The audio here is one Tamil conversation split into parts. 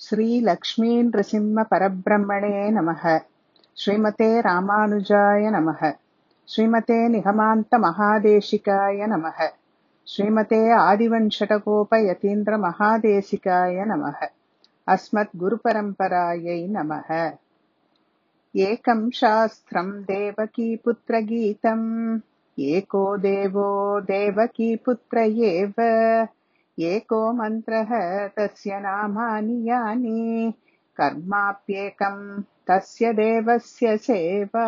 श्रीलक्ष्मीनृसिंहपरब्रह्मणे नमः श्रीमते रामानुजाय नमः श्रीमते निगमान्तमहादेशिकाय नमः श्रीमते आदिवञ्शटकोपयतीन्द्रमहादेशिकाय नमः अस्मद्गुरुपरम्परायै नमः एकं शास्त्रम् देवकीपुत्रगीतम् एको देवो देवकीपुत्र एव एको मन्त्रः तस्य नामानि यानि कर्माप्येकम् तस्य தேவஸ்ய சேவா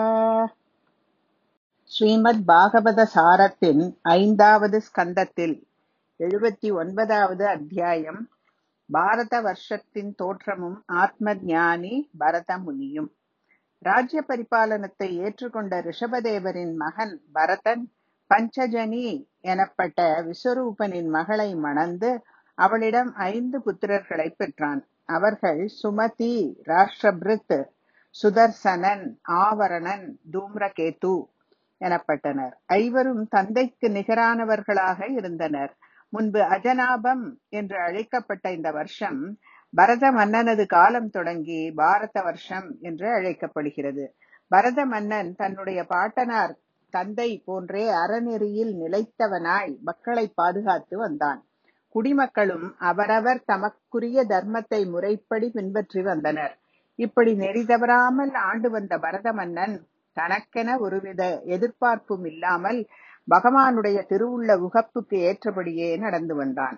ஸ்ரீமத் பாகவத சாரத்தின் ஐந்தாவது ஸ்கந்தத்தில் எழுபத்தி ஒன்பதாவது அத்தியாயம் பாரத வருஷத்தின் தோற்றமும் ஆத்ம ஞானி பரத முனியும் ராஜ்ய பரிபாலனத்தை ஏற்றுக்கொண்ட ரிஷபதேவரின் மகன் பரதன் பஞ்சஜனி எனப்பட்ட விஸ்வரூபனின் மகளை மணந்து அவளிடம் ஐந்து புத்திரர்களை பெற்றான் அவர்கள் சுமதி ராஷ்டிரபிருத் சுதர்சனன் ஆவரணன் தூம்ரகேது எனப்பட்டனர் ஐவரும் தந்தைக்கு நிகரானவர்களாக இருந்தனர் முன்பு அஜனாபம் என்று அழைக்கப்பட்ட இந்த வருஷம் பரத மன்னனது காலம் தொடங்கி பாரத வருஷம் என்று அழைக்கப்படுகிறது பரத மன்னன் தன்னுடைய பாட்டனார் தந்தை போன்றே அறநெறியில் நிலைத்தவனாய் மக்களை பாதுகாத்து வந்தான் குடிமக்களும் அவரவர் தமக்குரிய தர்மத்தை முறைப்படி பின்பற்றி வந்தனர் இப்படி நெறி தவறாமல் ஆண்டு வந்த பரத மன்னன் தனக்கென ஒருவித எதிர்பார்ப்பும் இல்லாமல் பகவானுடைய திருவுள்ள உகப்புக்கு ஏற்றபடியே நடந்து வந்தான்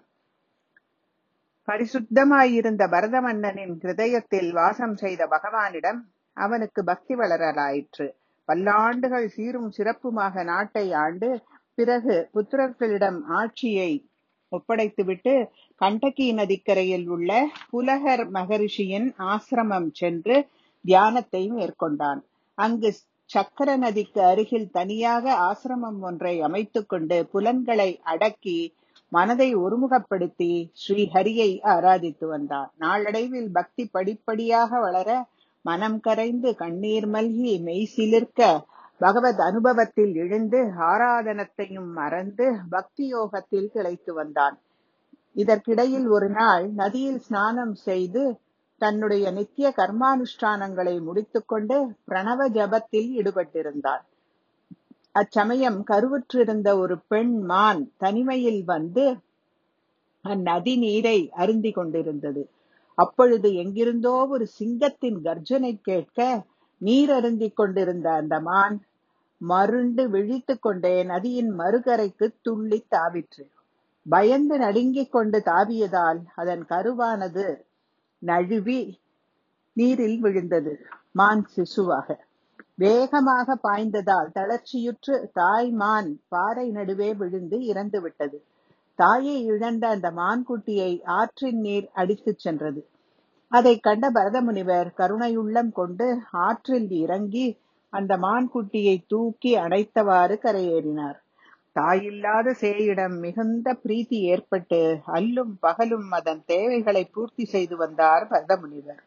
பரிசுத்தமாயிருந்த பரத மன்னனின் ஹிருதயத்தில் வாசம் செய்த பகவானிடம் அவனுக்கு பக்தி வளரலாயிற்று பல்லாண்டுகள் சீரும் சிறப்புமாக நாட்டை ஆண்டு பிறகு புத்திரர்களிடம் ஆட்சியை ஒப்படைத்துவிட்டு கண்டகி நதிக்கரையில் உள்ள புலகர் மகரிஷியின் ஆசிரமம் சென்று தியானத்தை மேற்கொண்டான் அங்கு சக்கர நதிக்கு அருகில் தனியாக ஆசிரமம் ஒன்றை அமைத்துக் கொண்டு புலன்களை அடக்கி மனதை ஒருமுகப்படுத்தி ஸ்ரீஹரியை ஆராதித்து வந்தான் நாளடைவில் பக்தி படிப்படியாக வளர மனம் கரைந்து கண்ணீர் மல்கி மெய் சிலிர்க்க பகவத் அனுபவத்தில் எழுந்து ஆராதனத்தையும் மறந்து பக்தி யோகத்தில் திளைத்து வந்தான் இதற்கிடையில் ஒரு நாள் நதியில் ஸ்நானம் செய்து தன்னுடைய நித்திய கர்மானுஷ்டானங்களை முடித்துக்கொண்டு பிரணவ ஜபத்தில் ஈடுபட்டிருந்தான் அச்சமயம் கருவுற்றிருந்த ஒரு பெண் மான் தனிமையில் வந்து அந்நதி நீரை அருந்தி கொண்டிருந்தது அப்பொழுது எங்கிருந்தோ ஒரு சிங்கத்தின் கர்ஜனை கேட்க நீர் அருந்திக் கொண்டிருந்த அந்த மான் மருண்டு விழித்துக் கொண்டே நதியின் மறுகரைக்கு துள்ளி தாவிற்று பயந்து நடுங்கிக் கொண்டு தாவியதால் அதன் கருவானது நழுவி நீரில் விழுந்தது மான் சிசுவாக வேகமாக பாய்ந்ததால் தளர்ச்சியுற்று தாய் மான் பாறை நடுவே விழுந்து இறந்து விட்டது தாயை இழந்த அந்த மான்குட்டியை ஆற்றின் நீர் அடித்துச் சென்றது அதை கண்ட பரதமுனிவர் கருணையுள்ளம் கொண்டு ஆற்றில் இறங்கி அந்த மான்குட்டியை தூக்கி அணைத்தவாறு கரையேறினார் தாயில்லாத சேயிடம் மிகுந்த பிரீத்தி ஏற்பட்டு அல்லும் பகலும் அதன் தேவைகளை பூர்த்தி செய்து வந்தார் பரதமுனிவர்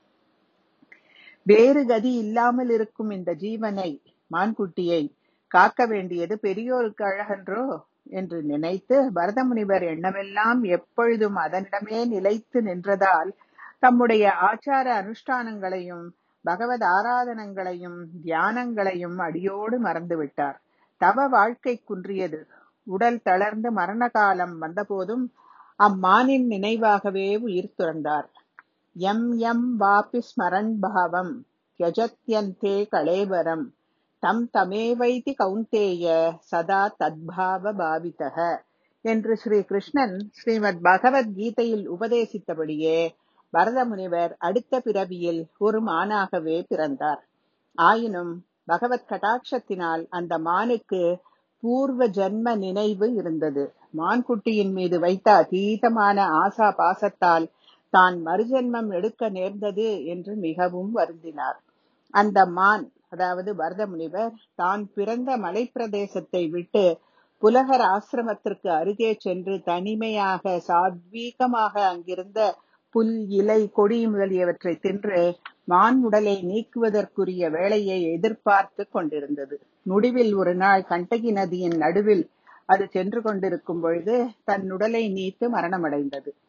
வேறு கதி இல்லாமல் இருக்கும் இந்த ஜீவனை மான்குட்டியை காக்க வேண்டியது பெரியோருக்கு அழகன்றோ என்று நினைத்து பரதமுனிவர் எண்ணமெல்லாம் எப்பொழுதும் அதனிடமே நிலைத்து நின்றதால் தம்முடைய ஆச்சார அனுஷ்டானங்களையும் பகவத் ஆராதனங்களையும் தியானங்களையும் அடியோடு மறந்துவிட்டார் தவ வாழ்க்கை குன்றியது உடல் தளர்ந்து மரண காலம் வந்தபோதும் அம்மானின் நினைவாகவே உயிர் துறந்தார் எம் எம் வாபி ஸ்மரன் பாவம் யஜத்யந்தே கலேபரம் தம் தமேவைதி கௌந்தேய சதா தத்பாவ பாவிதக என்று ஸ்ரீ கிருஷ்ணன் ஸ்ரீமத் பகவத்கீதையில் உபதேசித்தபடியே பரத முனிவர் அடுத்த பிறவியில் ஒரு மானாகவே பிறந்தார் ஆயினும் பகவத் கடாட்சத்தினால் அந்த மானுக்கு பூர்வ ஜன்ம நினைவு இருந்தது மான்குட்டியின் மீது வைத்த அதீதமான ஆசா பாசத்தால் தான் மறுஜென்மம் எடுக்க நேர்ந்தது என்று மிகவும் வருந்தினார் அந்த மான் அதாவது பரத முனிவர் தான் பிறந்த மலைப்பிரதேசத்தை விட்டு புலகர் ஆசிரமத்திற்கு அருகே சென்று தனிமையாக சாத்வீகமாக அங்கிருந்த புல் இலை கொடி முதலியவற்றை தின்று மான் உடலை நீக்குவதற்குரிய வேலையை எதிர்பார்த்து கொண்டிருந்தது முடிவில் ஒரு நாள் கண்டகி நதியின் நடுவில் அது சென்று கொண்டிருக்கும் பொழுது தன் உடலை நீத்து மரணமடைந்தது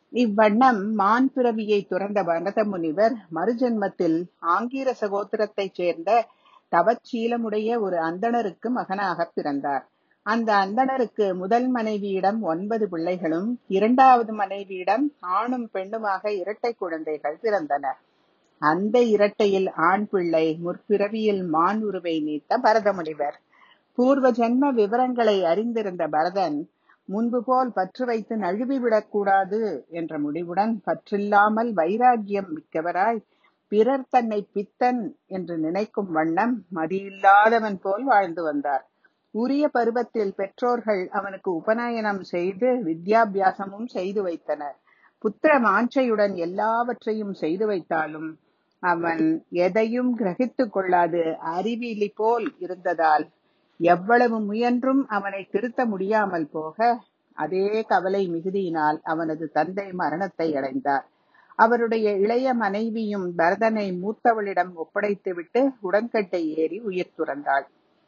இவ்வண்ணம் மான் பிறவியை துறந்த பரத முனிவர் மறுஜென்மத்தில் ஆங்கீரச கோத்திரத்தைச் சேர்ந்த தவச்சீலமுடைய ஒரு அந்தணருக்கு மகனாகப் பிறந்தார் அந்த அந்தணருக்கு முதல் மனைவியிடம் ஒன்பது பிள்ளைகளும் இரண்டாவது மனைவியிடம் ஆணும் பெண்ணுமாக இரட்டை குழந்தைகள் பிறந்தன அந்த இரட்டையில் ஆண் பிள்ளை முற்பிறவியில் மான் உருவை நீத்த பரத முனிவர் பூர்வ ஜென்ம விவரங்களை அறிந்திருந்த பரதன் முன்பு போல் பற்று வைத்து நழுவிவிடக் கூடாது என்ற முடிவுடன் பற்றில்லாமல் வைராகியம் மிக்கவராய் பிறர் தன்னை பித்தன் என்று நினைக்கும் வண்ணம் மதியில்லாதவன் போல் வாழ்ந்து வந்தார் உரிய பருவத்தில் பெற்றோர்கள் அவனுக்கு உபநயனம் செய்து வித்யாபியாசமும் செய்து வைத்தனர் புத்திர மாஞ்சையுடன் எல்லாவற்றையும் செய்து வைத்தாலும் அவன் எதையும் கிரகித்துக் கொள்ளாது அறிவிலி போல் இருந்ததால் எவ்வளவு முயன்றும் அவனை திருத்த முடியாமல் போக அதே கவலை மிகுதியினால் அவனது தந்தை மரணத்தை அடைந்தார் அவருடைய இளைய மனைவியும் பரதனை மூத்தவளிடம் ஒப்படைத்துவிட்டு உடன்கட்டை ஏறி உயிர் துறந்தாள்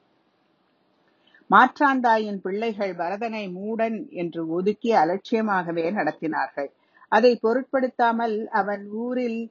மாற்றாந்தாயின் பிள்ளைகள் பரதனை மூடன் என்று ஒதுக்கி அலட்சியமாகவே நடத்தினார்கள் அதை பொருட்படுத்தாமல் அவன் ஊரில்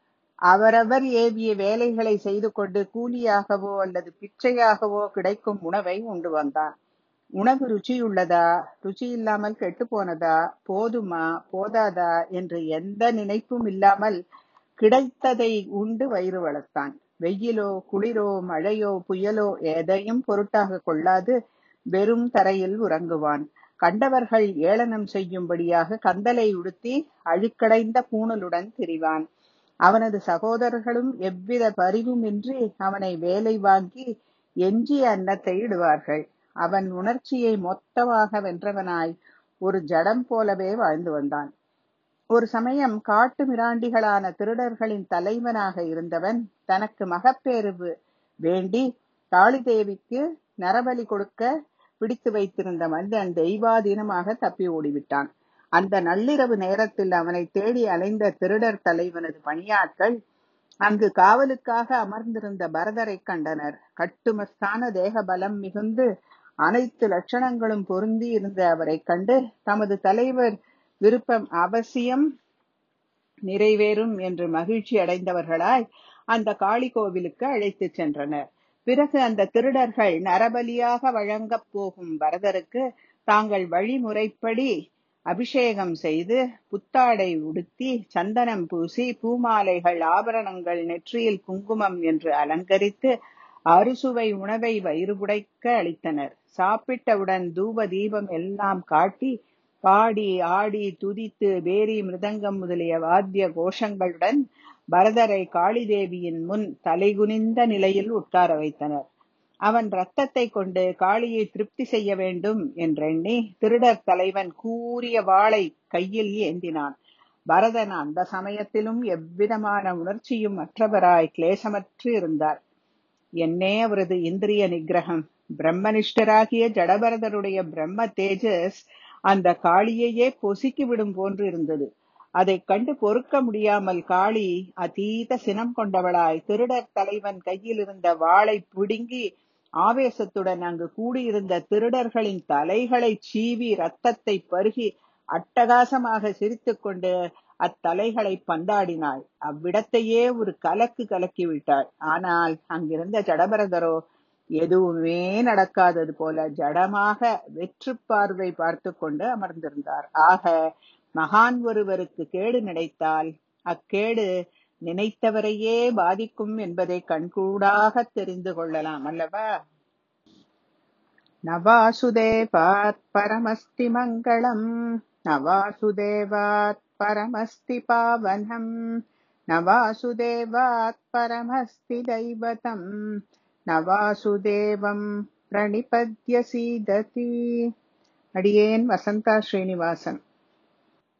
அவரவர் ஏவிய வேலைகளை செய்து கொண்டு கூலியாகவோ அல்லது பிச்சையாகவோ கிடைக்கும் உணவை உண்டு வந்தான் உணவு ருச்சியுள்ளதா ருச்சி இல்லாமல் கெட்டு போனதா போதுமா போதாதா என்று எந்த நினைப்பும் இல்லாமல் கிடைத்ததை உண்டு வயிறு வளர்த்தான் வெயிலோ குளிரோ மழையோ புயலோ எதையும் பொருட்டாக கொள்ளாது வெறும் தரையில் உறங்குவான் கண்டவர்கள் ஏளனம் செய்யும்படியாக கந்தலை உடுத்தி அழுக்கடைந்த பூணலுடன் திரிவான் அவனது சகோதரர்களும் எவ்வித பரிவுமின்றி அவனை வேலை வாங்கி எஞ்சிய அன்னத்தை இடுவார்கள் அவன் உணர்ச்சியை மொத்தமாக வென்றவனாய் ஒரு ஜடம் போலவே வாழ்ந்து வந்தான் ஒரு சமயம் காட்டு மிராண்டிகளான திருடர்களின் தலைவனாக இருந்தவன் தனக்கு மகப்பேறு வேண்டி காளிதேவிக்கு நரபலி கொடுக்க பிடித்து வைத்திருந்த மனிதன் தெய்வாதீனமாக தப்பி ஓடிவிட்டான் அந்த நள்ளிரவு நேரத்தில் அவனை தேடி அலைந்த திருடர் தலைவனது பணியாட்கள் அங்கு காவலுக்காக அமர்ந்திருந்த பரதரை கண்டனர் கட்டுமஸ்தான தேக பலம் மிகுந்து அனைத்து லட்சணங்களும் பொருந்தி இருந்த அவரை கண்டு தமது தலைவர் விருப்பம் அவசியம் நிறைவேறும் என்று மகிழ்ச்சி அடைந்தவர்களாய் அந்த காளி கோவிலுக்கு அழைத்துச் சென்றனர் பிறகு அந்த திருடர்கள் நரபலியாக வழங்கப் போகும் பரதருக்கு தாங்கள் வழிமுறைப்படி அபிஷேகம் செய்து புத்தாடை உடுத்தி சந்தனம் பூசி பூமாலைகள் ஆபரணங்கள் நெற்றியில் குங்குமம் என்று அலங்கரித்து அறுசுவை உணவை வயிறுபுடைக்க அளித்தனர் சாப்பிட்டவுடன் தூப தீபம் எல்லாம் காட்டி பாடி ஆடி துதித்து பேரி மிருதங்கம் முதலிய வாத்திய கோஷங்களுடன் பரதரை காளிதேவியின் முன் தலைகுனிந்த நிலையில் உட்கார வைத்தனர் அவன் ரத்தத்தை கொண்டு காளியை திருப்தி செய்ய வேண்டும் என்றெண்ணி திருடர் தலைவன் கூறிய வாளை கையில் ஏந்தினான் பரதன் அந்த சமயத்திலும் எவ்விதமான உணர்ச்சியும் மற்றவராய் கிளேசமற்று இருந்தார் என்னே அவரது இந்திரிய நிகிரகம் பிரம்மனிஷ்டராகிய ஜடபரதருடைய பிரம்ம தேஜஸ் அந்த காளியையே பொசுக்கி விடும் போன்று இருந்தது அதைக் கண்டு பொறுக்க முடியாமல் காளி அதீத சினம் கொண்டவளாய் திருடர் தலைவன் கையில் இருந்த வாளை பிடுங்கி ஆவேசத்துடன் அங்கு கூடியிருந்த திருடர்களின் தலைகளை சீவி ரத்தத்தை பருகி அட்டகாசமாக சிரித்துக்கொண்டு அத்தலைகளை பந்தாடினாள் அவ்விடத்தையே ஒரு கலக்கு கலக்கி விட்டாள் ஆனால் அங்கிருந்த ஜடபரதரோ எதுவுமே நடக்காதது போல ஜடமாக வெற்று பார்வை பார்த்து கொண்டு அமர்ந்திருந்தார் ஆக மகான் ஒருவருக்கு கேடு நினைத்தால் அக்கேடு நினைத்தவரையே பாதிக்கும் என்பதை கண்கூடாக தெரிந்து கொள்ளலாம் அல்லவா நவாசுதேவாத் பரமஸ்தி மங்களம் நவாசுதேவாத் பரமஸ்தி பாவனம் நவாசுதேவாத் பரமஸ்தி தைவதம் நவாசுதேவம் பிரணிபத்ய சீததி அடியேன் வசந்தா ஸ்ரீனிவாசன்